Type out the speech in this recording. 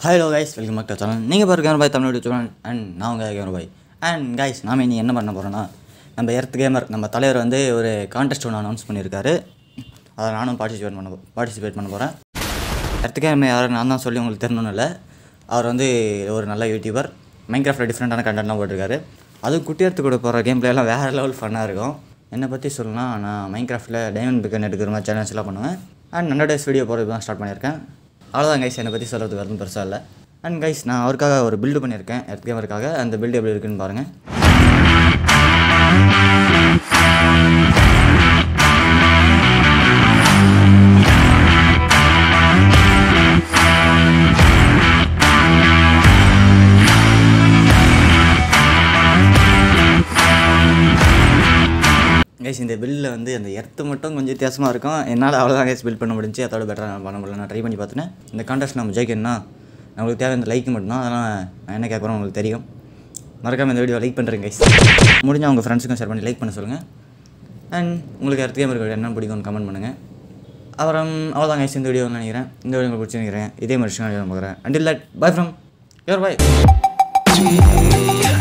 hello guys welcome back to channel நீங்கள் பாரு gamer boy Tamil channel and நான் உங்கள் கேமர் பாய் அண்ட் கைஸ் நாம இனி என்ன பண்ண போகிறோன்னா நம்ம எர்த் கேமர் நம்ம தலைவர் வந்து ஒரு கான்டெஸ்ட் ஒன்று அனௌன்ஸ் பண்ணியிருக்காரு அதை நானும் பார்ட்டிசிபேட் பண்ண பார்ட்டிசிபேட் பண்ண போகிறேன் எர்த் கேமர் யாரும் நான் தான் சொல்லி உங்களுக்கு தெரியணும்னு இல்லை அவர் வந்து ஒரு நல்ல யூடியூபர் மைன்கிராஃப்டில் டிஃப்ரெண்ட்டான கண்டென்ட்லாம் போட்டிருக்காரு அதுவும் குட்டியர்த்து கூட போகிற கேம் பிளேலாம் வேறு லெவல் ஃபன்னாக இருக்கும் என்னை பற்றி சொல்லணும்னா நான் மைன்கிராஃப்டில் டைமண்ட் பிக்கன் எடுக்கிற மாதிரி சேனல்ஸ் எல்லாம் பண்ணுவேன் அண்ட் ஹண்ட்ரட் டேஸ் வீடியோ போகிறது தான் ஸ்டார்ட் பண்ணியிருக்கேன் அவ்வளோதான் கைஸ் என்னை பற்றி சொல்கிறதுக்கு வரணும் பெருசாக இல்லை அண்ட் கைஸ் நான் அவருக்காக ஒரு பில்டு பண்ணியிருக்கேன் எர்த் கேமருக்காக அந்த பில்டு எப்படி இருக்குன்னு பாருங்கள் கைஸ் இந்த பில்லில் வந்து அந்த எர்த்து மட்டும் கொஞ்சம் வித்தியாசமாக இருக்கும் என்னால் அவ்வளோதான் கைஸ் பில்ட் பண்ண முடிஞ்சு அதோட பெட்டராக பண்ண முடியல நான் ட்ரை பண்ணி பார்த்தேன் இந்த கான்டெஸ்ட் நம்ம ஜெயிக்கணும்னா நம்மளுக்கு தேவை இந்த லைக் மட்டும்தான் அதெல்லாம் நான் என்ன கேட்குறோம் உங்களுக்கு தெரியும் மறக்காமல் இந்த வீடியோ லைக் பண்ணுறேன் கைஸ் முடிஞ்சால் உங்கள் ஃப்ரெண்ட்ஸுக்கும் ஷேர் பண்ணி லைக் பண்ண சொல்லுங்கள் அண்ட் உங்களுக்கு அடுத்த கேம் இருக்க என்ன பிடிக்கும்னு கமெண்ட் பண்ணுங்கள் அப்புறம் அவ்வளோதான் கைஸ் இந்த வீடியோ நினைக்கிறேன் இந்த வீடியோ உங்களுக்கு பிடிச்சி நினைக்கிறேன் இதே மாதிரி விஷயம் நான் பார்க்குறேன் until that bye from your by